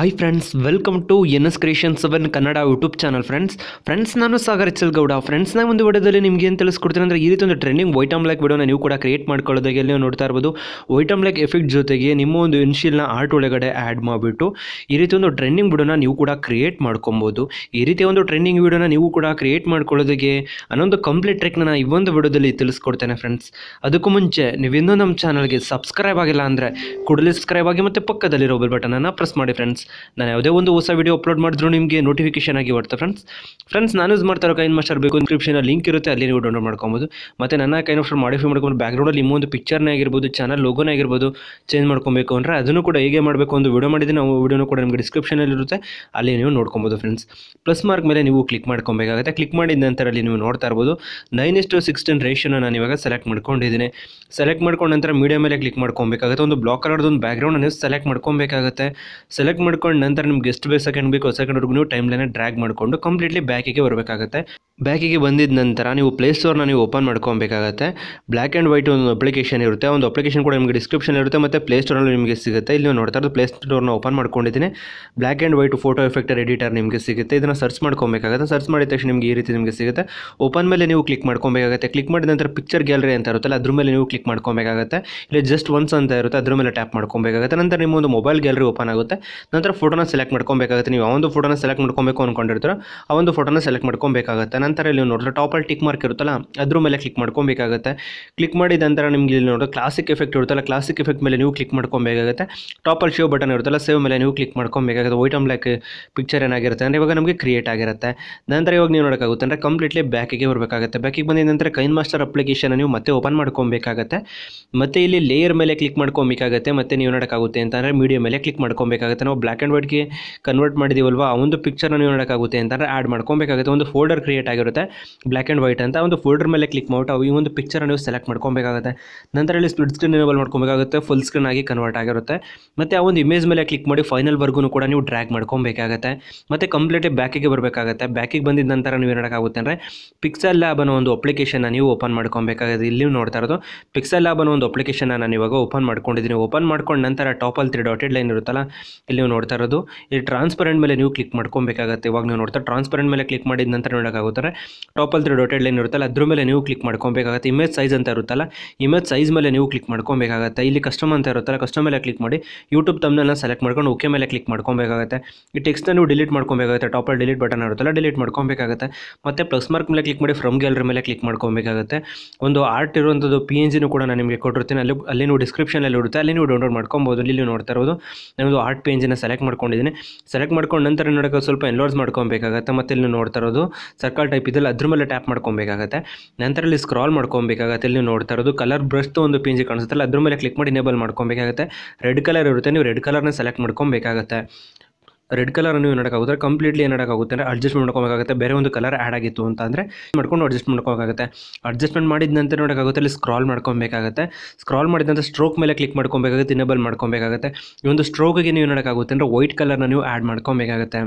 hi friends welcome to N S creation seven Kannada YouTube channel friends friends ನಾನು Sagar H Gowda friends ನಾನು ಒಂದು ವಿಡಿಯೋದಲ್ಲಿ ನಿಮಗೆ ಏನು ತಿಳಿಸ್ಕೊಡ್ತೀನಿ ಅಂದರೆ ಈ ರೀತಿ ಒಂದು ಟ್ರೆಂಡಿಂಗ್ ವೈಟಮ್ ಲೈಕ್ ವಿಡಿಯೋನ ನೀವು ಕೂಡ ಕ್ರಿಯೇಟ್ ಮಾಡ್ಕೊಳ್ಳೋದಾಗಿ ನೀವು ನೋಡ್ತಾ ಇರ್ಬೋದು ವೈಟಮ್ ಲೈಕ್ ಎಫೆಕ್ಟ್ ಜೊತೆಗೆ ನಿಮ್ಮ ಒಂದು ಇನ್ಶಿಲ್ನ ಆರ್ಟ್ ಒಳಗಡೆ ಆ್ಯಡ್ ಮಾಡಿಬಿಟ್ಟು ಈ ರೀತಿ ಒಂದು ಟ್ರೆಂಡಿಂಗ್ ವಿಡಿಯೋನ ನೀವು ಕೂಡ ಕ್ರಿಯೇಟ್ ಮಾಡ್ಕೊಬೋದು ಈ ರೀತಿಯ ಒಂದು ಟ್ರೆಂಡಿಂಗ್ ವಿಡಿಯೋನ ನೀವು ಕೂಡ ಕ್ರಿಯೇಟ್ ಮಾಡ್ಕೊಳ್ಳೋದಕ್ಕೆ ಅನ್ನೊಂದು ಕಂಪ್ಲೀಟ್ ಟ್ರಿಕ್ನ ನಾನು ಈ ಒಂದು ವಿಡಿಯೋದಲ್ಲಿ ತಿಳಿಸ್ಕೊಡ್ತೇನೆ ಫ್ರೆಂಡ್ಸ್ ಅದಕ್ಕೂ ಮುಂಚೆ ನೀವು ಇನ್ನೂ ನಮ್ಮ ಚಾನಲ್ಗೆ ಸಬ್ಸ್ಕ್ರೈಬ್ ಆಗಿಲ್ಲ ಅಂದರೆ ಕೂಡಲೇ ಸಬ್ಸ್ಕ್ರೈಬ್ ಆಗಿ ಮತ್ತು ಪಕ್ಕದಲ್ಲಿರೋ ಬೆಲ್ ಬಟನನ್ನು ಪ್ರೆಸ್ ಮಾಡಿ ಫ್ರೆಂಡ್ಸ್ ನಾನು ಯಾವುದೇ ಒಂದು ಹೊಸ ವಿಡಿಯೋ ಅಪ್ಲೋಡ್ ಮಾಡಿದ್ರು ನಿಮಗೆ ನೋಟಿಫಿಕೇಶನ್ ಆಗಿ ಬರುತ್ತೆ ಫ್ರೆಂಡ್ಸ್ ಫ್ರೆಂಡ್ಸ್ ನಾನು ಯೂಸ್ ಮಾಡ್ತಾ ಇರೋ ಕೈನ್ ಮಾಸ್ಟರ್ ಬೇಕು ಇನ್ಸ್ಕ್ರಿಪ್ಷನ್ ಲಿಂಕ್ ಇರುತ್ತೆ ಅಲ್ಲಿ ನೀವು ಡೌನ್ಲೋಡ್ ಮಾಡ್ಕೊಬೋದು ಮತ್ತು ನನ್ನ ಕೈನ್ ಮಾಸ್ಟರ್ ಮಾಡಿಫೈ ಮಾಡ್ಕೊಂಡು ಬ್ಯಾಕ್ಗ್ರೌಂಡಲ್ಲಿ ನಿಮ್ಮೊಂದು ಪಿಕ್ಚರ್ನೇ ಆಗಿರ್ಬೋದು ಚಾನಲ್ ಲೋಗೋನೇ ಆಗಿರ್ಬೋದು ಚೇಂಜ್ ಮಾಡ್ಕೊಬೇಕು ಅಂದರೆ ಅದನ್ನು ಕೂಡ ಹೇಗೆ ಮಾಡಬೇಕು ಒಂದು ವಿಡಿಯೋ ಮಾಡಿದ್ದೀನಿ ನಾವು ವಿಡಿಯೋನು ಕೂಡ ನಿಮಗೆ ಡಿಸ್ಕ್ರಿಪ್ಷನಲ್ಲಿ ಇರುತ್ತೆ ಅಲ್ಲಿ ನೀವು ನೋಡ್ಕೊಬೋದು ಫ್ರೆಂಡ್ಸ್ ಪ್ಲಸ್ ಮಾರ್ಕ್ ಮೇಲೆ ನೀವು ಕ್ಲಿಕ್ ಮಾಡ್ಕೊಬೇಕಾಗುತ್ತೆ ಕ್ಲಿಕ್ ಮಾಡಿದ ನಂತರ ಅಲ್ಲಿ ನೀವು ನೋಡ್ತಾ ಇರ್ಬೋದು ನೈನ್ ಇಸ್ಟು ಸಿಕ್ಸ್ಟೀನ್ ರೇಷಿಯೋನ ನಾನು ಇವಾಗ ಸೆಲೆಕ್ಟ್ ಮಾಡ್ಕೊಂಡಿದ್ದೀನಿ ಸೆಲೆಕ್ಟ್ ಮಾಡ್ಕೊಂಡ ನಂತರ ಮೀಡಿಯಾ ಮೇಲೆ ಕ್ಲಿಕ್ ಮಾಡ್ಕೊಬೇಕಾಗುತ್ತೆ ಒಂದು ಬ್ಲಾಕ್ ಕಲರ್ದು ಒಂದು ಬ್ಯಾಕ್ಗ್ರೌಂಡ್ ನೀವು ಸೆಲೆಕ್ಟ್ ಮಾಡ್ಕೊಬೇಕಾಗುತ್ತೆ ಸೆಲೆಕ್ಟ್ ಮಾಡ್ಕೊಂಡು ನಂತರ ನಿಮ್ಗೆ ಎಷ್ಟು ಬೇಕು ಸೆಕೆಂಡ್ ಬೇಕು ಸೆಕೆಂಡ್ವರೆಗೂ ನೀವು ಟೈಮ್ ಲೈನ ಡ್ರ್ಯಾಗ್ ಮಾಡಿಕೊಂಡು ಕಂಪ್ಲೀಟ್ಲಿ ಬ್ಯಾಕಿಗೆ ಬರಬೇಕಾಗುತ್ತೆ ಬ್ಯಾಕಿಗೆ ಬಂದಿದ ನಂತರ ನೀವು ಪ್ಲೇಸ್ಟೋರ್ನ ನೀವು ಓಪನ್ ಮಾಡ್ಕೊಬೇಕಾಗತ್ತೆ ಬ್ಲ್ಯಾಕ್ ಆ್ಯಂಡ್ ವೈಟ್ ಒಂದು ಅಪ್ಲಿಕೇಶನ್ ಇರುತ್ತೆ ಒಂದು ಅಪ್ಲಿಕೇಶನ್ ಕೂಡ ನಿಮಗೆ ಡಿಸ್ಕ್ರಿಪ್ಷನ್ ಇರುತ್ತೆ ಮತ್ತು ಪ್ಲೇಸ್ಟೋರಲ್ಲಿ ನಿಮಗೆ ಸಿಗುತ್ತೆ ಇಲ್ಲಿ ನೀವು ನೋಡ್ತಾ ಇರೋದು ಪ್ಲೇಸ್ಟೋರ್ನ ಓಪನ್ ಮಾಡ್ಕೊಂಡಿದ್ದೀನಿ black and white photo effector editor ನಿಮಗೆ ಸಿಗುತ್ತೆ ಇದನ್ನು ಸರ್ಚ್ ಮಾಡ್ಕೊಬೇಕಾಗುತ್ತೆ ಸರ್ಚ್ ಮಾಡಿದ ತಕ್ಷಣ ನಿಮಗೆ ಈ ರೀತಿ ನಿಮಗೆ ಸಿಗುತ್ತೆ ಓಪನ್ ಮೇಲೆ ನೀವು ಕ್ಲಿಕ್ ಮಾಡ್ಕೊಬೇಕಾಗುತ್ತೆ ಕ್ಲಿಕ್ ಮಾಡಿದ ನಂತರ ಪಿಕ್ಚರ್ ಗ್ಯಾಲರಿ ಅಂತ ಇರುತ್ತಲ್ಲ ಅದ್ರ ಮೇಲೆ ನೀವು ಕ್ಲಿಕ್ ಮಾಡ್ಕೊಬೇಕಾಗುತ್ತೆ ಇಲ್ಲಿ ಜಸ್ಟ್ ಒನ್ಸ್ ಅಂತ ಇರುತ್ತೆ ಅದ್ರ ಮೇಲೆ ಟ್ಯಾಪ್ ಮಾಡ್ಕೊಬೇಕಾಗುತ್ತೆ ನಂತರ ನಿಮ್ಮ ಒಂದು ಮೊಬೈಲ್ ಗ್ಯಾಲರಿ ಓಪನ್ ಆಗುತ್ತೆ ನಂತರ ಫೋಟೋನ ಸೆಲೆಕ್ಟ್ ಮಾಡ್ಕೊಬೇಕಾಗುತ್ತೆ ನೀವು ಆ ಒಂದು ಫೋಟೋನ ಸೆಲೆಕ್ಟ್ ಮಾಡ್ಕೊಬೇಕು ಅಂದ್ಕೊಂಡಿರ್ತೀರೋ ಆ ಒಂದು ಫೋಟೋನ ಸೆಲೆಕ್ಟ್ ಮಾಡ್ಕೊಬೇಕಾಗುತ್ತೆ ನಂತರ ಇಲ್ಲಿ ನೋಡಿದ್ರೆ ಟಾಪಲ್ಲಿ ಟಿಕ್ ಮಾರ್ಕ್ ಇರುತ್ತಲ್ಲ ಅದ್ರ ಮೇಲೆ ಕ್ಲಿಕ್ ಮಾಡ್ಕೊಬೇಕಾಗುತ್ತೆ ಕ್ಲಿಕ್ ಮಾಡಿದ ನಂತರ ನಿಮಗೆ ಇಲ್ಲಿ ನೋಡಿದ್ರೆ ಕ್ಲಾಸಿಕ್ ಎಫೆಕ್ಟ್ ಇರುತ್ತಲ್ಲ ಕ್ಲಾಸಿಕ್ ಎಫೆಕ್ಟ್ ಮೇಲೆ ನೀವು ಕ್ಲಿಕ್ ಮಾಡ್ಕೊಬೇಕಾಗುತ್ತೆ ಟಾಪಲ್ಲಿ ಶೇವ್ ಬಟನ್ ಇರುತ್ತಲ್ಲ ಸೇವ್ ಮೇಲೆ ನೀವು ಕ್ಲಿಕ್ ಮಾಡ್ಕೊಬೇಕಾಗುತ್ತೆ ವೈಟ್ ಆಮ್ ಬ್ಲ್ಯಾಕ್ ಪಿಕ್ಚರ್ ಏನಾಗಿರುತ್ತೆ ಅಂದರೆ ಇವಾಗ ನಮಗೆ ಕ್ರಿಯೇಟ್ ಆಗಿರುತ್ತೆ ನಂತರ ಇವಾಗ ನೀವು ನೋಡೋಕ್ಕಾಗುತ್ತೆ ಅಂದರೆ ಕಂಪ್ಲೀಟ್ಲಿ ಬ್ಯಾಕಿಗೆ ಬರಬೇಕಾಗುತ್ತೆ ಬ್ಯಾಕಿಗೆ ಬಂದಿದ ನಂತರ ಕೈನ್ ಮಾಸ್ಟರ್ ಅಪ್ಲಿಕೇಶನ್ ನೀವು ಮತ್ತೆ ಓಪನ್ ಮಾಡ್ಕೊಬೇಕಾಗುತ್ತೆ ಮತ್ತು ಇಲ್ಲಿ ಲೇಯರ್ ಮೇಲೆ ಕ್ಲಿಕ್ ಮಾಡ್ಕೊಬೇಕಾಗುತ್ತೆ ಮತ್ತು ನೀವು ನೋಡೋಕ್ಕಾಗುತ್ತೆ ಅಂತಂದರೆ ಮೀಡಿಯಾ ಮೇಲೆ ಕ್ಲಿಕ್ ಮಾಡ್ಕೊಬೇಕಾಗುತ್ತೆ ನಾವು ಬ್ಲ್ಯಾಕ್ ಆ್ಯಂಡ್ ವೈಟ್ಗೆ ಕನ್ವರ್ಟ್ ಮಾಡಿದ್ದೀವಲ್ವಾ ಆ ಒಂದು ಪಿಕ್ಚರ್ನ ನೀವು ನೋಡೋಕ್ಕಾಗುತ್ತೆ ಅಂತಂದರೆ ಆ್ಯಡ್ ಮಾಡ್ಕೊಬೇಕಾಗುತ್ತೆ ಒಂದು ಫೋಲ್ಡರ್ ಕ್ರಿಯೇಟ್ ಆಗಿರುತ್ತೆ ಬ್ಲ್ಯಾಕ್ ಆ್ಯಂಡ್ ವೈಟ್ ಅಂತ ಒಂದು ಫೋಲ್ಡರ್ ಮೇಲೆ ಕ್ಲಿಕ್ ಮಾಡ್ಬಿಟ್ಟು ಈ ಒಂದು ಪಿಕ್ಚರ್ ನೀವು ಸೆಲೆಕ್ಟ್ ಮಾಡ್ಕೊಬೇಕಾಗುತ್ತೆ ನಂತರ ಇಲ್ಲಿ ಸ್ಪ್ಲಿಟ್ ಸ್ಕ್ರೀನ್ ಎನೇಬಲ್ ಮಾಡ್ಕೊಬೇಕಾಗುತ್ತೆ ಫುಲ್ ಸ್ಕ್ರೀನ್ ಆಗಿ ಕನ್ವರ್ಟ್ ಆಗಿರುತ್ತೆ ಮತ್ತು ಆ ಒಂದು ಇಮೇಜ್ ಮೇಲೆ ಕ್ಲಿಕ್ ಮಾಡಿ ಫೈನಲ್ವರೆಗೂ ಕೂಡ ನೀವು ಡ್ರ್ಯಾಗ್ ಮಾಡ್ಕೊಬೇಕಾಗುತ್ತೆ ಮತ್ತು ಕಂಪ್ಲೀಟ್ ಬ್ಯಾಕಿಗೆ ಬರಬೇಕಾಗುತ್ತೆ ಬ್ಯಾಕಿಗೆ ಬಂದಿದ ನಂತರ ನೀವು ಏನಾಗುತ್ತೆ ಅಂದರೆ ಪಿಕ್ಸೆಲ್ ಲ್ಯಾಬ್ ಅನ್ನೋ ಒಂದು ಅಪ್ಲಿಕೇಶನ್ನ ನೀವು ಓಪನ್ ಮಾಡ್ಕೊಬೇಕಾಗುತ್ತೆ ಇಲ್ಲಿ ನೀವು ನೋಡ್ತಾ ಇರೋದು ಪಿಕ್ಸೆಲ್ ಲ್ಯಾಬ್ ಅನ್ನೋ ಒಂದು ಅಪ್ಲಿಕೇಶನ್ನ ನಾನು ಇವಾಗ ಓಪನ್ ಮಾಡ್ಕೊಂಡಿದ್ದೀನಿ ಓಪನ್ ಮಾಡ್ಕೊಂಡು ನಂತರ ಟಾಪಲ್ಲಿ ತ್ರೀ ಡಾಟೆಡ್ ಲೈನ್ ಇರುತ್ತಲ್ಲ ಇಲ್ಲಿ ನೀವು ನೋಡ್ತಾ ಇರೋದು ಇಲ್ಲಿ ಟ್ರಾನ್ಸ್ಪರೆಂಟ್ ಮೇಲೆ ನೀವು ಕ್ಲಿಕ್ ಮಾಡ್ಕೊಬೇಕಾಗುತ್ತೆ ಇವಾಗ ನೀವು ನೋಡ್ತಾ ಟ್ರಾನ್ಸ್ಪರೆಂಟ್ ಮೇಲೆ ಕ್ಲಿಕ್ ಮಾಡಿದ ನಂತರ ನೋಡೋಕ್ಕಾಗುತ್ತೆ ಟಾಪಲ್ಲಿ ತ್ರೀ ಡಾಟೆಡ್ ಲೈನ್ ಇರುತ್ತಲ್ಲ ಅದ್ರ ಮೇಲೆ ನೀವು ಕ್ಲಿಕ್ ಮಾಡ್ಕೊಬೇಕಾಗುತ್ತೆ ಇಮೇಜ್ ಸೈಜ್ ಅಂತ ಇರುತ್ತಲ್ಲ ಇಮೇಜ್ ಸೈಜ್ ಮೇಲೆ ನೀವು ಕ್ಲಿಕ್ ಮಾಡ್ಕೊಬೇಕಾಗುತ್ತೆ ಇಲ್ಲಿ ಕಸ್ಟಮ್ ಅಂತ ಇರುತ್ತಲ್ಲ ಕಸ್ಟಮ್ ಮೇಲೆ ಕ್ಲಿಕ್ ಮಾಡಿ ಯೂಟ್ಯೂಬ್ ತಮ್ಮನೆಲ್ಲ ಸೆಲೆಕ್ಟ್ ಮಾಡ್ಕೊಂಡು ಓಕೆ ಮೇಲೆ ಕ್ಲಿಕ್ ಮಾಡ್ಕೊಬೇಕಾಗುತ್ತೆ ಈ ಟೆಕ್ಸ್ಟ್ನ ನೀವು ಡಿಲೀಟ್ ಮಾಡ್ಕೊಬೇಕಾಗುತ್ತೆ ಟಾಪಲ್ಲಿ ಡಿಲೀಟ್ ಬಟನ್ ಇರುತ್ತಲ್ಲ ಡಿಲೀಟ್ ಮಾಡ್ಕೊಬೇಕಾಗುತ್ತೆ ಮತ್ತು ಪ್ಲಸ್ ಮಾರ್ಕ್ ಮೇಲೆ ಕ್ಲಿಕ್ ಮಾಡಿ ಫ್ರಮ್ ಗ್ಯಾಲರಿ ಮೇಲೆ ಕ್ಲಿಕ್ ಮಾಡ್ಕೊಬೇಕಾಗುತ್ತೆ ಒಂದು ಆರ್ಟ್ ಇರುವಂಥದ್ದು ಪಿ ಎನ್ ಜಿನೂ ಕೂಡ ನಾನು ನಿಮಗೆ ಕೊಟ್ಟಿರ್ತೀನಿ ಅಲ್ಲಿ ಅಲ್ಲಿ ನೀವು ಡಿಸ್ಕ್ರಿಪ್ಷನಲ್ಲಿ ಇರುತ್ತೆ ಅಲ್ಲಿ ನೀವು ಡೌನ್ಲೋಡ್ ಮಾಡ್ಕೊಬೋದು ಇಲ್ಲಿ ನೀವು ನೋಡ್ತಾ ಇರೋದು ನಾನೊಂದು ಆರ್ಟ್ ಪಿ ಎನ್ ಜಿನ ಸೆಲೆಕ್ಟ್ ಮಾಡ್ಕೊಂಡಿದ್ದೀನಿ ಸೆಲೆಕ್ಟ್ ಮಾಡ್ಕೊಂಡು ನಂತರ ನೋಡೋಕೆ ಸ್ವಲ್ಪ ಎನ್ಲೋಡ್ಸ್ ಮಾಡ್ಕೊಬೇಕಾಗುತ್ತೆ ಮತ್ತು ಇಲ್ಲಿ ನೀವು ನೋಡ್ತಾ ಇರೋದು ಸರ್ಕಲ್ ಟೈಪ್ ಇದೆಲ್ಲ ಅದ್ರ ಮೇಲೆ ಟ್ಯಾಪ್ ಮಾಡ್ಕೊಬೇಕಾಗುತ್ತೆ ನಂತರ ಇಲ್ಲಿ ಸ್ಕ್ರಾಲ್ ಮಾಡ್ಕೊಬೇಕಾಗುತ್ತೆ ಇಲ್ಲಿ ನೀವು ನೋಡ್ತಾ ಇರೋದು ಕಲರ್ ಬ್ರಷ್ದು ಒಂದು ಪಿ ಎನ್ ಜಿ ಕಾಣಿಸುತ್ತಲ್ಲ ಅದ್ರ ಮೇಲೆ ಕ್ಲಿಕ್ ಮಾಡಿ ಇನೇಬಲ್ ಮಾಡ್ಕೊಬೇಕಾಗುತ್ತೆ ರೆಡ್ ಕಲರ್ ಇರುತ್ತೆ ನೀವು ರೆಡ್ ಕಲರ್ನ ಸೆಲೆಕ್ಟ್ ಮಾಡ್ಕೊಬೇಕಾಗುತ್ತೆ ರೆಡ್ ಕಲರ್ ನೀವು ನೋಡೋಕ್ಕಾಗುತ್ತೆ ಕಂಪ್ಲೀಟ್ಲಿ ಏನು ಮಾಡೋಕ್ಕಾಗುತ್ತೆ ಅಂದರೆ ಅಡ್ಜಸ್ಟ್ ಮಾಡ್ಕೊಬೇಕಾಗುತ್ತೆ ಬೇರೆ ಒಂದು ಕಲರ್ ಆ್ಯಡ್ ಆಗಿತ್ತು ಅಂತ ಅಂದರೆ ಮಾಡ್ಕೊಂಡು ಅಡ್ಜಸ್ಟ್ ಮಾಡ್ಕೋಬೇಕಾಗುತ್ತೆ ಅಡ್ಜಸ್ಟ್ಮೆಂಟ್ ಮಾಡಿದ ನಂತರ ನೋಡೋಕ್ಕಾಗುತ್ತೆ ಅಲ್ಲಿ ಸ್ಕ್ರಾಲ್ ಮಾಡ್ಕೊಬೇಕಾಗುತ್ತೆ ಸ್ಕ್ರಾಲ್ ಮಾಡಿದ ನಂತರ ಸ್ಟ್ರೋಕ್ ಮೇಲೆ ಕ್ಲಿಕ್ ಮಾಡ್ಕೊಬೇಕಾಗುತ್ತೆ ಇನೇಬಲ್ ಮಾಡ್ಕೊಬೇಕಾಗುತ್ತೆ ಈ ಒಂದು ಸ್ಟ್ರೋಕಿಗೆ ನೀವು ನೋಡೋಕ್ಕಾಗುತ್ತೆ ಅಂದರೆ ವೈಟ್ ಕಲರ್ನ ನೀವು ಆ್ಯಡ್ ಮಾಡ್ಕೊಬೇಕಾಗುತ್ತೆ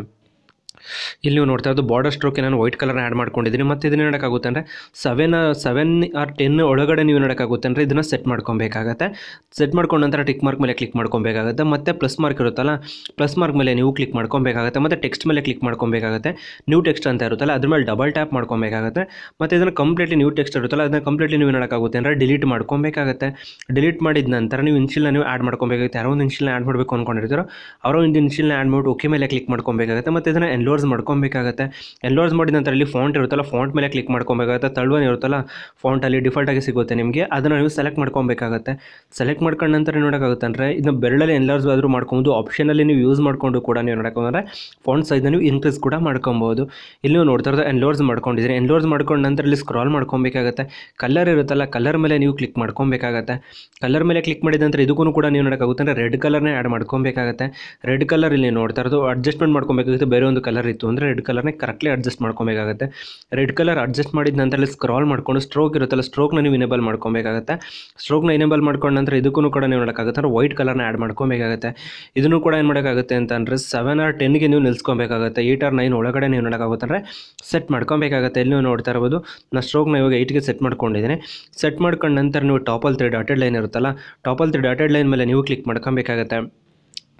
ಇಲ್ಲಿ ನೀವು ನೋಡ್ತಾ ಇರೋದು ಬಾರ್ಡರ್ ಸ್ಟ್ರೋಕ್ಗೆ ನಾನು ವೈಟ್ ಕಲರ್ನ ಆ್ಯಡ್ ಮಾಡ್ಕೊಂಡಿದ್ದೀನಿ ಮತ್ತು ಇದನ್ನು ನೋಡೋಕ್ಕಾಗುತ್ತೆ ಅಂದರೆ ಸೆವೆನ್ ಸೆವೆನ್ ಆರ್ ಟೆನ್ ಒಳಗಡೆ ನೀವು ನೋಡೋಕ್ಕಾಗುತ್ತೆ ಅಂದರೆ ಇದನ್ನು ಸೆಟ್ ಮಾಡ್ಕೊಬೇಕಾಗತ್ತೆ ಸೆಟ್ ಮಾಡ್ಕೊಂಡ ನಂತರ ಟಿಕ್ ಮಾರ್ಕ್ ಮೇಲೆ ಕ್ಲಿಕ್ ಮಾಡ್ಕೊಬೇಕಾಗುತ್ತೆ ಮತ್ತು ಪ್ಲಸ್ ಮಾರ್ಕ್ ಇರುತ್ತಲ್ಲ ಪ್ಲಸ್ ಮಾರ್ಕ್ ಮೇಲೆ ನೀವು ಕ್ಲಿಕ್ ಮಾಡ್ಕೊಬೇಕಾಗುತ್ತೆ ಮತ್ತು ಟೆಕ್ಸ್ಟ್ ಮೇಲೆ ಕ್ಲಿಕ್ ಮಾಡ್ಕೊಬೇಕಾಗುತ್ತೆ ನ್ಯೂ ಟೆಕ್ಸ್ಟ್ ಅಂತ ಇರುತ್ತಲ್ಲ ಅದ್ರ ಮೇಲೆ ಡಬಲ್ ಟ್ಯಾಪ್ ಮಾಡ್ಕೊಬೇಕಾಗುತ್ತೆ ಮತ್ತು ಇದನ್ನು ಕಂಪ್ಲೀಟ್ಲಿ ನ್ಯೂ ಟೆಕ್ಸ್ಟ್ ಇರುತ್ತಲ್ಲ ಅದನ್ನು ಕಂಪ್ಲೀಟ್ಲಿ ನೀವು ನೋಡೋಕ್ಕಾಗುತ್ತೆ ಅಂದರೆ ಡಿಲೀಟ್ ಮಾಡ್ಕೊಬೇಕಾಗುತ್ತೆ ಡಿಲೀಟ್ ಮಾಡಿದ ನಂತರ ನೀವು ಇನ್ಶಿಲ್ನ ನೀವು ಆ್ಯಡ್ ಮಾಡ್ಕೊಬೇಕಾಗುತ್ತೆ ಯಾರೋ ಒಂದು ಇನ್ಶಿಲ್ನ ಆ್ಯಡ್ ಮಾಡಬೇಕು ಅಂದ್ಕೊಂಡಿರ್ತೀರೋ ಅವರೋ ಒಂದು ಇನ್ಶಿಲ್ನ ಆ್ಯಡ್ ಮಾಡಿಬಿಟ್ಟು ಓಕೆ ಮೇಲೆ ಕ್ಲಿಕ್ ಮಾಡ್ಕೊಬೇಕಾಗುತ್ತೆ ಮತ್ತು ಇದನ್ನು ಎನ್ಲೋರ್ಸ್ ಮಾಡ್ಕೊಬೇಕಾಗುತ್ತೆ ಎನ್ಲೋರ್ಸ್ ಮಾಡಿದ ನಂತರ ಇಲ್ಲಿ ಫಾಂಟ್ ಇರುತ್ತಲ್ಲ ಫಾಂಟ್ ಮೇಲೆ ಕ್ಲಿಕ್ ಮಾಡ್ಕೊಬೇಕಾಗುತ್ತೆ ತಳ್ವನ್ ಇರುತ್ತಲ್ಲ ಫಾಂಟಲ್ಲಿ ಡಿಫಾಲ್ಟಾಗಿ ಸಿಗುತ್ತೆ ನಿಮಗೆ ಅದನ್ನು ನೀವು ಸೆಲೆಕ್ಟ್ ಮಾಡ್ಕೊಬೇಕಾಗುತ್ತೆ ಸೆಲೆಕ್ಟ್ ಮಾಡ್ಕೊಂಡ ನಂತರ ನೋಡೋಕ್ಕಾಗುತ್ತೆ ಅಂದರೆ ಇದನ್ನ ಬೆರಳಲ್ಲಿ ಎನ್ಲಾರ್ಸ್ ಆದರೂ ಮಾಡ್ಕೊಬೋದು ಆಪ್ಷನಲ್ಲಿ ನೀವು ಯೂಸ್ ಮಾಡಿಕೊಂಡು ಕೂಡ ನೀವು ನೋಡೋಕ್ಕಾಗಂದ್ರೆ ಫಾಂಟ್ ಸೈಜ್ನ ನೀವು ಇನ್ಕ್ರೀಸ್ ಕೂಡ ಮಾಡ್ಕೊಬೋದು ಇಲ್ಲಿ ನೀವು ನೋಡ್ತಾ ಇರೋದು ಎನ್ಲೋರ್ಸ್ ಮಾಡ್ಕೊಂಡಿದ್ದೀರಿ ಎನ್ಲೋರ್ಸ್ ಮಾಡ್ಕೊಂಡ ನಂತರ ಇಲ್ಲಿ ಸ್ಕ್ರಾಲ್ ಮಾಡ್ಕೊಬೇಕಾಗುತ್ತೆ ಕಲರ್ ಇರುತ್ತಲ್ಲ ಕಲರ್ ಮೇಲೆ ನೀವು ಕ್ಲಿಕ್ ಮಾಡ್ಕೊಬೇಕಾಗುತ್ತೆ ಕಲರ್ ಮೇಲೆ ಕ್ಲಿಕ್ ಮಾಡಿದ ನಂತರ ಇದಕ್ಕೂ ಕೂಡ ನೀವು ನೋಡೋಕ್ಕಾಗುತ್ತೆ ಅಂದರೆ ರೆಡ್ ಕಲರ್ನೇ ಆ್ಯಡ್ ಮಾಡ್ಕೊಬೇಕಾಗುತ್ತೆ ರೆಡ್ ಕಲರ್ ಇಲ್ಲಿ ನೋಡ್ತಾ ಇರೋದು ಅಡ್ಜಸ್ಟ್ಮೆಂಟ್ ಮಾಡ್ಕೊಬೇಕಾಗುತ್ತೆ ಬೇರೆ ಒಂದು ಕಲರ್ ಇತ್ತು ಅಂದರೆ ರೆಡ್ ಕಲರ್ನೇ ಕರೆಕ್ಟ್ಲಿ ಅಡ್ಜಸ್ಟ್ ಮಾಡ್ಕೊಬೇಕಾಗುತ್ತೆ ರೆಡ್ ಕಲರ್ ಅಡ್ಜಸ್ಟ್ ಮಾಡಿದ ನಂತರ ಇಲ್ಲಿ ಸ್ಕ್ರಾಲ್ ಮಾಡ್ಕೊಂಡು ಸ್ಟ್ರೋಕ್ ಇರುತ್ತಲ್ಲ ಸ್ಟ್ರೋಕ್ನ ನೀವು ಇನೇಬಲ್ ಮಾಡ್ಕೊಬೇಕಾಗುತ್ತೆ ಸ್ಟ್ರೋಕ್ನ ಇನೇಬಲ್ ಮಾಡ್ಕೊಂಡ ನಂತರ ಇದಕ್ಕೂ ಕೂಡ ನೀವು ನೋಡೋಕ್ಕಾಗುತ್ತೆ ಅಂದರೆ ವೈಟ್ ಕಲರ್ನ ಆ್ಯಡ್ ಮಾಡ್ಕೊಬೇಕಾಗುತ್ತೆ ಇದನ್ನು ಕೂಡ ಏನು ಮಾಡೋಕ್ಕಾಗುತ್ತೆ ಅಂತಂದರೆ ಸೆವೆನ್ ಆರ್ ಟೆನ್ಗೆ ನೀವು ನಿಲ್ಸ್ಕೊಬೇಕಾಗುತ್ತೆ ಏಯ್ಟ್ ಆರ್ ನೈನ್ ಒಳಗಡೆ ನೀವು ನೋಡೋಕ್ಕಾಗುತ್ತೆ ಅಂದರೆ ಸೆಟ್ ಮಾಡ್ಕೊಬೇಕಾಗುತ್ತೆ ಇಲ್ಲಿ ನೀವು ನೋಡ್ತಾ ಇರ್ಬೋದು ನಾನು ಸ್ಟ್ರೋಕ್ನ ಇವಾಗ ಏಯ್ಟ್ಗೆ ಸೆಟ್ ಮಾಡ್ಕೊಂಡಿದ್ದೀನಿ ಸೆಟ್ ಮಾಡ್ಕೊಂಡ ನಂತರ ನೀವು ಟಾಪಲ್ಲಿ ತ್ರೀ ಡಾಟೆಡ್ ಲೈನ್ ಇರುತ್ತಲ್ಲ ಟಾಪಲ್ಲಿ ತ್ರೀ ಡಾಟೆಡ್ ಲೈನ್ ಮೇಲೆ ನೀವು ಕ್ಲಿಕ್ ಮಾಡ್ಕೊಬೇಕಾಗುತ್ತೆ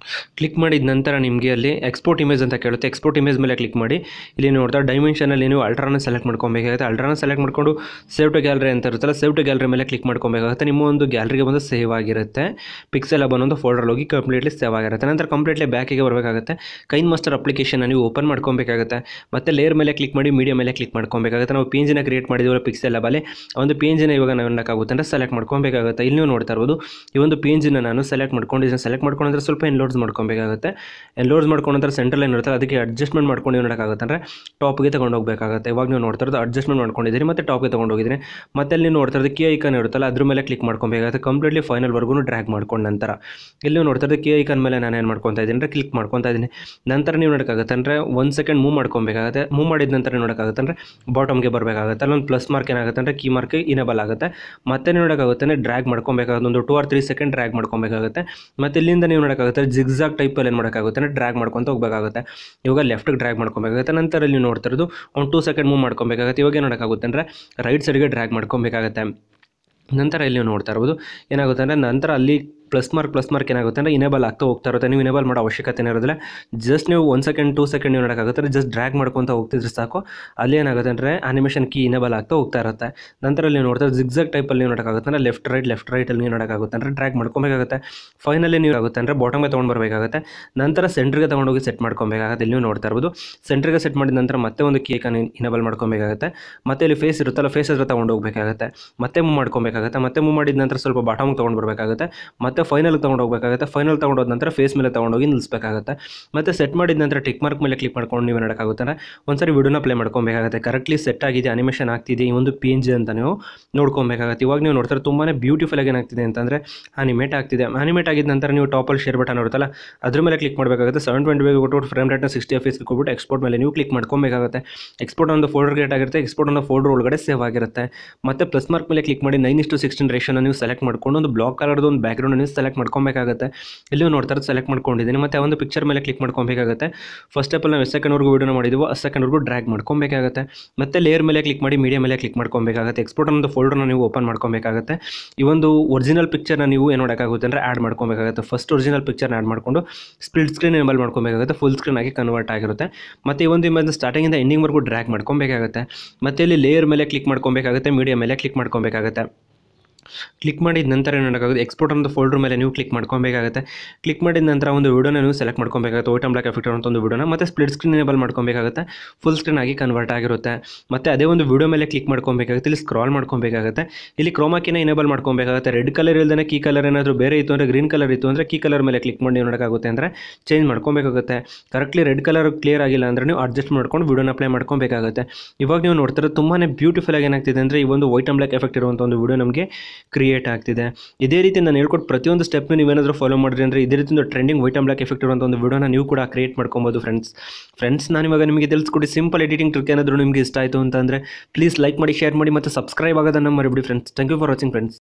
ಕ್ಲಿಕ್ ಮಾಡಿದ ನಂತರ ನಿಮಗೆ ಅಲ್ಲಿ ಎಕ್ಸ್ಪೋರ್ಟ್ ಇಮೇಜ್ ಅಂತ ಕೇಳುತ್ತೆ ಎಕ್ಸ್ಪೋರ್ಟ್ ಇಮೇಜ್ ಮೇಲೆ ಕ್ಲಿಕ್ ಮಾಡಿ ಇಲ್ಲಿ ನೋಡ್ತಾ ಡೈಮೆನ್ಷನಲ್ಲಿ ನೀವು ಅಲ್ಟ್ರಾನ ಸೆಲೆಕ್ಟ್ ಮಾಡ್ಕೊಬೇಕಾಗುತ್ತೆ ಅಲ್ಟ್ರಾನ ಸೆಲೆಕ್ಟ್ ಮಾಡಿಕೊಂಡು ಸೇವ್ ಟು ಗ್ಯಾಲರಿ ಅಂತ ಇರುತ್ತಲ್ಲ ಸೇವ್ ಟು ಗ್ಯಾಲರಿ ಮೇಲೆ ಕ್ಲಿಕ್ ಮಾಡ್ಕೊಬೇಕಾಗುತ್ತೆ ನಿಮ್ಮ ಒಂದು ಗ್ಯಾಲರಿಗೆ ಬಂದು ಸೇವ್ ಆಗಿರುತ್ತೆ ಪಿಕ್ಸೆಲ್ ಹಬ್ ಅನ್ನೋ ಒಂದು ಫೋಲ್ಡರ್ ಹೋಗಿ ಕಂಪ್ಲೀಟ್ಲಿ ಸೇವ್ ಆಗಿರುತ್ತೆ ನಂತರ ಕಂಪ್ಲೀಟ್ಲಿ ಬ್ಯಾಕಿಗೆ ಬರಬೇಕಾಗುತ್ತೆ ಕೈನ್ ಮಾಸ್ಟರ್ ಅಪ್ಲಿಕೇಶನ್ ನೀವು ಓಪನ್ ಮಾಡ್ಕೊಬೇಕಾಗುತ್ತೆ ಮತ್ತೆ ಲೇಯರ್ ಮೇಲೆ ಕ್ಲಿಕ್ ಮಾಡಿ ಮೀಡಿಯಾ ಮೇಲೆ ಕ್ಲಿಕ್ ಮಾಡ್ಕೊಬೇಕಾಗುತ್ತೆ ನಾವು ಪೇಜಿನ ಕ್ರಿಯೇಟ್ ಮಾಡಿದ್ದೀವಲ್ಲ ಪಿಕ್ಸೆಲ್ ಹಬಲ್ಲಿ ಆ ಒಂದು ಪೇಜಿನ ಇವಾಗ ನಾವು ಏನಾಗುತ್ತೆ ಅಂದರೆ ಸೆಲೆಕ್ಟ್ ಮಾಡ್ಕೊಬೇಕಾಗುತ್ತೆ ಇಲ್ಲಿ ನೀವು ನೋಡ್ತಾ ಇರ್ಬೋದು ಈ ಒಂದು ಪೇಜಿನ ನಾನು ಸೆಲೆಕ್ಟ್ ಮಾಡ್ಕೊಂಡಿದ್ದೀನಿ ಸೆಲೆಕ್ಟ್ ಮಾಡ್ಕೊಂಡ್ರೆ ಸ್ವಲ್ಪ ಎನ್ಲೋಡ್ಸ್ ಮಾಡ್ಕೊಬೇಕಾಗುತ್ತೆ ಎನ್ಲೋಡ್ಸ್ ಮಾಡ್ಕೊಂಡ್ರೆ ಸೆಂಟ್ರಲ್ ಏನು ಇರುತ್ತೆ ಅದಕ್ಕೆ ಅಡ್ಜಸ್ಟ್ಮೆಂಟ್ ಮಾಡ್ಕೊಂಡು ಏನು ಮಾಡೋಕ್ಕಾಗುತ್ತೆ ಅಂದರೆ ಟಾಪ್ಗೆ ತೊಗೊಂಡು ಹೋಗಬೇಕಾಗುತ್ತೆ ಇವಾಗ ನೀವು ನೋಡ್ತಾ ಇರೋದು ಅಡ್ಜಸ್ಟ್ಮೆಂಟ್ ಮಾಡ್ಕೊಂಡಿದ್ದೀರಿ ಮತ್ತೆ ಟಾಪ್ಗೆ ತೊಗೊಂಡು ಹೋಗಿದ್ದೀನಿ ಮತ್ತೆ ಅಲ್ಲಿ ನೀವು ನೋಡ್ತಾ ಇರೋದು ಕೀ ಐಕನ್ ಇರುತ್ತಲ್ಲ ಅದ್ರ ಮೇಲೆ ಕ್ಲಿಕ್ ಮಾಡ್ಕೊಬೇಕಾಗುತ್ತೆ ಕಂಪ್ಲೀಟ್ಲಿ ಫೈನಲ್ವರೆಗೂ ಡ್ರ್ಯಾಗ್ ಮಾಡ್ಕೊಂಡು ನಂತರ ಇಲ್ಲಿ ನೀವು ನೋಡ್ತಾ ಇರೋದು ಕೀ ಐಕನ್ ಮೇಲೆ ನಾನು ಏನು ಮಾಡ್ಕೊತಾ ಇದ್ದೀನಿ ಅಂದರೆ ಕ್ಲಿಕ್ ಮಾಡ್ಕೊತಾ ಇದ್ದೀನಿ ನಂತರ ನೀವು ನೋಡೋಕ್ಕಾಗುತ್ತೆ ಅಂದರೆ ಒಂದು ಸೆಕೆಂಡ್ ಮೂವ್ ಮಾಡ್ಕೊಬೇಕಾಗುತ್ತೆ ಮೂವ್ ಮಾಡಿದ ನಂತರ ನೋಡೋಕ್ಕಾಗುತ್ತೆ ಅಂದರೆ ಬಾಟಮ್ಗೆ ಬರಬೇಕಾಗುತ್ತೆ ಅಲ್ಲೊಂದು ಪ್ಲಸ್ ಮಾರ್ಕ್ ಏನಾಗುತ್ತೆ ಅಂದರೆ ಕೀ ಮಾರ್ಕ್ ಇನೇಬಲ್ ಆಗುತ್ತೆ ಮತ್ತೆ ನೀವು ನೋಡೋಕ್ಕಾಗುತ್ತೆ ಅಂದರೆ ಡ್ರ್ಯಾಗ್ ಮಾಡ್ಕೊಬೇಕಾಗುತ್ತೆ ಒಂದು two or three second drag ಮಾಡ್ಕೊಬೇಕಾಗುತ್ತೆ ಮತ್ತು ಇಲ್ಲಿಂದ ನೀವು ನೋಡೋಕ್ಕಾಗುತ್ತೆ ಜಿಗ್ಜಾಗ್ ಟೈಪಲ್ಲಿ ಏನು ಮಾಡೋಕ್ಕಾಗುತ್ತೆ ಅಂದರೆ ಡ್ರ್ಯಾಗ್ ಮಾಡ್ಕೊತ ಹೋಗಬೇಕಾಗುತ್ತೆ ಇವಾಗ ಲೆಫ್ಟಿಗೆ ಡ್ರ್ಯಾಗ್ ಮಾಡ್ಕೊಬೇಕಾಗುತ್ತೆ ನಂತರ ಇಲ್ಲಿ ನೀವು ನೋಡ್ತಾ ಇರೋದು ಒಂದು ಟೂ ಸೆಕೆಂಡ್ ಮೂವ್ ಮಾಡ್ಕೊಬೇಕಾಗುತ್ತೆ ಇವಾಗ ಏನು ಮಾಡೋಕ್ಕಾಗುತ್ತೆ ಅಂದರೆ ರೈಟ್ ಸೈಡ್ಗೆ ಡ್ರ್ಯಾಗ್ ಮಾಡ್ಕೊಬೇಕಾಗುತ್ತೆ ನಂತರ ಇಲ್ಲಿ ನೀವು ನೋಡ್ತಾ ಇರ್ಬೋದು ಏನಾಗುತ್ತೆ ಅಂದರೆ ನಂತರ ಅಲ್ಲಿ ಪ್ಲಸ್ ಮಾರ್ಕ್ ಪ್ಲಸ್ ಮಾರ್ಕ್ ಏನಾಗುತ್ತೆ ಅಂದರೆ ಇನೇಬಲ್ ಆಗ್ತಾ ಹೋಗ್ತಾ ಇರುತ್ತೆ ನೀವು ಇನೇಬಲ್ ಮಾಡೋ ಅವಶ್ಯಕತೆ ಇರೋದಿಲ್ಲ ಜಸ್ಟ್ ನೀವು ಒಂದು ಸೆಕೆಂಡ್ ಟೂ ಸೆಕೆಂಡ್ ನೀವು ನೋಡೋಕ್ಕಾಗುತ್ತೆ ಜಸ್ಟ್ ಡ್ರ್ಯಾಗ್ ಮಾಡ್ಕೊತ ಹೋಗ್ತಿದ್ರೆ ಸಾಕು ಅಲ್ಲಿ ಏನಾಗುತ್ತೆ ಅಂದರೆ ಆನಿಮೇಷನ್ ಕೀ ಇನೇಬಲ್ ಆಗ್ತಾ ಹೋಗ್ತಾ ಇರುತ್ತೆ ನಂತರ ಅಲ್ಲಿ ನೀವು ನೋಡ್ತಾ ಜಿಗ್ಜಾಗ್ ಟೈಪಲ್ಲಿ ನೀವು ನೋಡೋಕ್ಕಾಗುತ್ತೆ ಅಂದರೆ ಲೆಫ್ಟ್ ರೈಟ್ ಲೆಫ್ಟ್ ರೈಟಲ್ಲಿ ನೀವು ನೋಡೋಕ್ಕಾಗುತ್ತೆ ಅಂದರೆ ಡ್ರ್ಯಾಗ್ ಮಾಡ್ಕೊಬೇಕಾಗುತ್ತೆ ಫೈನಲಿ ನೀವು ಆಗುತ್ತೆ ಅಂದರೆ ಬಾಟಮ್ಗೆ ತೊಗೊಂಡು ಬರಬೇಕಾಗುತ್ತೆ ನಂತರ ಸೆಂಟ್ರಿಗೆ ತೊಗೊಂಡೋಗಿ ಸೆಟ್ ಮಾಡ್ಕೊಬೇಕಾಗುತ್ತೆ ಇಲ್ಲಿ ನೀವು ನೋಡ್ತಾ ಇರ್ಬೋದು ಸೆಂಟ್ರಿಗೆ ಸೆಟ್ ಮಾಡಿದ ನಂತರ ಮತ್ತೆ ಒಂದು ಕೇಕನ್ನು ಇನೇಬಲ್ ಮಾಡ್ಕೊಬೇಕಾಗುತ್ತೆ ಮತ್ತೆ ಇಲ್ಲಿ ಫೇಸ್ ಇರುತ್ತಲ್ಲ ಫೇಸ್ ಹತ್ರ ತೊಗೊಂಡು ಹೋಗಬೇಕಾಗುತ್ತೆ ಮತ್ತೆ ಮೂವ್ ಮಾಡ್ಕೊಬೇಕಾಗುತ್ತೆ ಮತ್ತೆ ಮೂವ್ ಮಾಡಿದ ನಂತರ ಸ್ವಲ್ಪ ಬಾಟಮ್ಗೆ ತೊಗೊಂಡು ಬರಬೇಕಾಗುತ್ತೆ ಮತ್ತೆ ಫೈನಲ್ಗೆ ತೊಗೊಂಡು ಹೋಗಬೇಕಾಗುತ್ತೆ ಫೈನಲ್ ತೊಗೊಂಡೋದ ನಂತರ ಫೇಸ್ ಮೇಲೆ ತೊಗೊಂಡೋಗಿ ನಿಲ್ಲಿಸಬೇಕಾಗುತ್ತೆ ಮತ್ತೆ ಸೆಟ್ ಮಾಡಿದ ನಂತರ ಟಿಕ್ ಮಾರ್ಕ್ ಮೇಲೆ ಕ್ಲಿಕ್ ಮಾಡ್ಕೊಂಡು ನೀವು ನೋಡೋಕ್ಕಾಗುತ್ತೆ ಅಂದರೆ ಒಂದ್ಸರಿ ವಿಡಿಯೋನ ಪ್ಲೇ ಮಾಡ್ಕೊಬೇಕಾಗುತ್ತೆ ಕರೆಕ್ಟ್ಲಿ ಸೆಟ್ ಆಗಿದೆ ಅನಿಮೇಷನ್ ಆಗ್ತಿದೆ ಈ ಒಂದು ಪಿ ಎನ್ ಜಿ ಅಂತ ನೀವು ನೋಡ್ಕೊಬೇಕಾಗುತ್ತೆ ಇವಾಗ ನೀವು ನೋಡ್ತಾರೆ ತುಂಬಾ ಬ್ಯೂಟಿಫುಲ್ ಆಗಿ ಏನಾಗ್ತಿದೆ ಅಂತಂದರೆ ಅನಿಮೇಟ್ ಆಗ್ತಿದೆ ಅನಿಮೇಟ್ ಆಗಿದ ನಂತರ ನೀವು ಟಾಪಲ್ಲಿ ಶೇರ್ ಬಟನ್ ಇರುತ್ತಲ್ಲ ಅದ್ರ ಮೇಲೆ ಕ್ಲಿಕ್ ಮಾಡಬೇಕಾಗುತ್ತೆ ಸೆವೆನ್ ಟ್ವೆಂಟಿ ಬೇಗ ಕೊಟ್ಟು ಫ್ರೇಮ್ ರೇಟ್ನ ಸಿಕ್ಸ್ಟಿ ಎಫ್ ಎಸ್ಗೆ ಕೊಟ್ಬಿಟ್ಟು ಎಕ್ಸ್ಪೋರ್ಟ್ ಮೇಲೆ ನೀವು ಕ್ಲಿಕ್ ಮಾಡ್ಕೊಬೇಕಾಗುತ್ತೆ ಎಕ್ಸ್ಪೋರ್ಟ್ ಒಂದು ಫೋಲ್ಡರ್ ಕ್ರಿಯೇಟ್ ಆಗಿರುತ್ತೆ ಎಕ್ಸ್ಪೋರ್ಟ್ ಒಂದು ಫೋಲ್ಡರ್ ಒಳಗಡೆ ಸೇವ್ ಆಗಿರುತ್ತೆ ಮತ್ತೆ ಪ್ಲಸ್ ಮಾರ್ಕ್ ಮೇಲೆ ಕ್ಲಿಕ್ ಮಾಡಿ ನೈನ್ ಇಷ್ಟು ಸಿಕ್ಸ್ಟೀನ್ ರೇಷನ್ ನೀವು ಸೆಲೆಕ್ಟ್ ಮಾಡ್ಕೊಂಡು ಒಂದು ಬ್ಲಾಕ್ ಕಲರ್ದು ಒಂದು ಬ್ಯಾಕ್ಗ್ರೌಂಡ್ ನೀವು ಸೆಲೆಕ್ಟ್ ಮಾಡ್ಕೊಬೇಕಾಗುತ್ತೆ ಇಲ್ಲಿ ನೋಡ್ತಾ ಇರೋದು ಸೆಲೆಕ್ಟ್ ಮಾಡ್ಕೊಂಡಿದ್ದೀನಿ ಮತ್ತೆ ಆ ಒಂದು ಪಿಕ್ಚರ್ ಮೇಲೆ ಕ್ಲಿಕ್ ಮಾಡ್ಕೊಬೇಕಾಗುತ್ತೆ ಫಸ್ಟ್ ಸ್ಟೆಪಲ್ಲಿ ನಾವು ಎಷ್ಟು ಸೆಕೆಂಡ್ವರೆಗೂ ವಿಡಿಯೋನ ಮಾಡಿದ್ವೋ ಆ ಸೆಕೆಂಡ್ವರೆಗೂ ಡ್ರ್ಯಾಗ್ ಮಾಡ್ಕೊಬೇಕಾಗುತ್ತೆ ಮತ್ತೆ ಲೇಯರ್ ಮೇಲೆ ಕ್ಲಿಕ್ ಮಾಡಿ ಮೀಡಿಯಾ ಮೇಲೆ ಕ್ಲಿಕ್ ಮಾಡ್ಕೊಬೇಕಾಗುತ್ತೆ ಎಕ್ಸ್ಪೋರ್ಟ್ ಅನ್ನೋ ಫೋಲ್ಡರ್ನ ನೀವು ಓಪನ್ ಮಾಡ್ಕೊಬೇಕಾಗುತ್ತೆ ಈ ಒಂದು ಒರಿಜಿನಲ್ ಪಿಕ್ಚರ್ನ ನೀವು ಏನು ಮಾಡೋಕ್ಕಾಗುತ್ತೆ ಅಂದರೆ ಆ್ಯಡ್ ಮಾಡ್ಕೊಬೇಕಾಗುತ್ತೆ ಫಸ್ಟ್ ಒರಿಜಿನಲ್ ಪಿಕ್ಚರ್ನ ಆ್ಯಡ್ ಮಾಡಿಕೊಂಡು ಸ್ಪ್ಲಿಟ್ ಸ್ಕ್ರೀನ್ ಎನೇಬಲ್ ಮಾಡ್ಕೊಬೇಕಾಗುತ್ತೆ ಫುಲ್ ಸ್ಕ್ರೀನ್ ಆಗಿ ಕನ್ವರ್ಟ್ ಆಗಿರುತ್ತೆ ಮತ್ತು ಈ ಒಂದು ಇಮೇಜ್ ಸ್ಟಾರ್ಟಿಂಗಿಂದ ಎಂಡಿಂಗ್ವರೆಗೂ ಡ್ರ್ಯಾಗ್ ಮಾಡ್ಕೊಬೇಕಾಗುತ್ತೆ ಮತ್ತೆ ಇಲ್ಲಿ ಲೇಯರ್ ಮೇಲೆ ಕ್ಲಿಕ್ ಮಾಡ್ಕೊಬೇಕಾಗುತ್ತೆ ಮೀಡಿಯಾ ಮೇಲೆ ಕ್ಲಿಕ್ ಮಾಡ್ಕೊಬೇಕಾಗುತ್ತೆ ಕ್ಲಿಕ್ ಮಾಡಿದ ನಂತರ ಏನು ಮಾಡೋಕ್ಕಾಗುತ್ತೆ ಎಕ್ಸ್ಪೋರ್ಟ್ ಅಂತ ಫೋಲ್ಡರ್ ಮೇಲೆ ನೀವು ಕ್ಲಿಕ್ ಮಾಡ್ಕೊಬೇಕಾಗುತ್ತೆ ಕ್ಲಿಕ್ ಮಾಡಿದ ನಂತರ ಒಂದು ವಿಡಿಯೋನ ನೀವು ಸೆಲೆಕ್ಟ್ ಮಾಡ್ಕೊಬೇಕಾಗುತ್ತೆ ವೈಟ್ ಬ್ಲಾಕ್ ಎಫೆಕ್ಟ್ ಅಂತ ಒಂದು ವಿಡಿಯೋನ ಮತ್ತೆ ಸ್ಪ್ಲಿಟ್ ಸ್ಕ್ರೀನ್ ಎನೇಬಲ್ ಮಾಡ್ಕೊಬೇಕಾಗುತ್ತೆ ಫುಲ್ ಸ್ಕ್ರೀನ್ ಆಗಿ ಕನ್ವರ್ಟ್ ಆಗಿರುತ್ತೆ ಮತ್ತೆ ಅದೇ ಒಂದು ವಿಡಿಯೋ ಮೇಲೆ ಕ್ಲಿಕ್ ಮಾಡ್ಕೊಬೇಕಾಗುತ್ತೆ ಇಲ್ಲಿ ಸ್ಕ್ರಾಲ್ ಮಾಡ್ಕೊಬೇಕಾಗುತ್ತೆ ಇಲ್ಲಿ ಕ್ರೋಮಾಕಿನ ಎನೇಬಲ್ ಮಾಡ್ಕೊಬೇಕಾಗುತ್ತೆ ರೆಡ್ ಕಲರ್ ಇಲ್ದೇ ಕೀ ಕಲರ್ ಏನಾದರೂ ಬೇರೆ ಇತ್ತು ಅಂದರೆ ಗ್ರೀನ್ ಕಲರ್ ಇತ್ತು ಅಂದರೆ ಕೀ ಕಲರ್ ಮೇಲೆ ಕ್ಲಿಕ್ ಮಾಡಿ ನೀವು ನೋಡೋಕ್ಕಾಗುತ್ತೆ ಅಂದರೆ ಚೇಂಜ್ ಮಾಡ್ಕೊಬೇಕಾಗುತ್ತೆ ಕರೆಕ್ಟ್ಲಿ ರೆಡ್ ಕಲರ್ ಕ್ಲಿಯರ್ ಆಗಿಲ್ಲ ಅಂದರೆ ನೀವು ಅಡ್ಜಸ್ಟ್ ಮಾಡ್ಕೊಂಡು ವಿಡಿಯೋನ ಅಪ್ಲೈ ಮಾಡ್ಕೊಬೇಕಾಗುತ್ತೆ ಇವಾಗ ನೀವು ನೋಡ್ತಾರೆ ತುಂಬಾ ಬ್ಯೂಟಿಫುಲ್ ಆಗಿ ಏನಾಗ್ತಿದೆ ಅಂದರೆ ಈ ಒಂದು ವೈಟ್ ಆ್ಯಂಡ್ ಬ್ಲಾಕ್ ಎಫೆಕ್ಟ್ ಇರುವಂಥ ಒಂದು ವಿಡಿಯೋ ನಮಗೆ ಕ್ರಿಯೇಟ್ ಆಗ್ತಿದೆ ಇದೇ ರೀತಿ ನಾನು ಹೇಳ್ಕೊಟ್ಟು ಪ್ರತಿಯೊಂದು ಸ್ಟೆಪ್ನ ನೀವೇನಾದರೂ ಫಾಲೋ ಮಾಡಿದ್ರಿ ಅಂದರೆ ಇದೇ ರೀತಿ ಒಂದು trending white and black effect ಇರುವಂಥ ಒಂದು ವಿಡಿಯೋನ ನೀವು ಕೂಡ ಕ್ರಿಯೇಟ್ ಮಾಡ್ಕೊಬೋದು ಫ್ರೆಂಡ್ಸ್ ಫ್ರೆಂಡ್ಸ್ ನಾನು ಇವಾಗ ನಿಮಗೆ ತಿಳಿಸ್ಕೊಡಿ ಸಿಂಪಲ್ ಎಡಿಟಿಂಗ್ ಟ್ರಿಕ್ ಏನಾದರೂ ನಿಮಗೆ ಇಷ್ಟ ಆಯಿತು ಅಂತಂದರೆ ಪ್ಲೀಸ್ ಲೈಕ್ ಮಾಡಿ ಶೇರ್ ಮಾಡಿ ಮತ್ತು ಸಬ್ಸ್ಕ್ರೈಬ್ ಆಗೋದನ್ನು ಮರಿಬಿಡಿ friends thank you for watching friends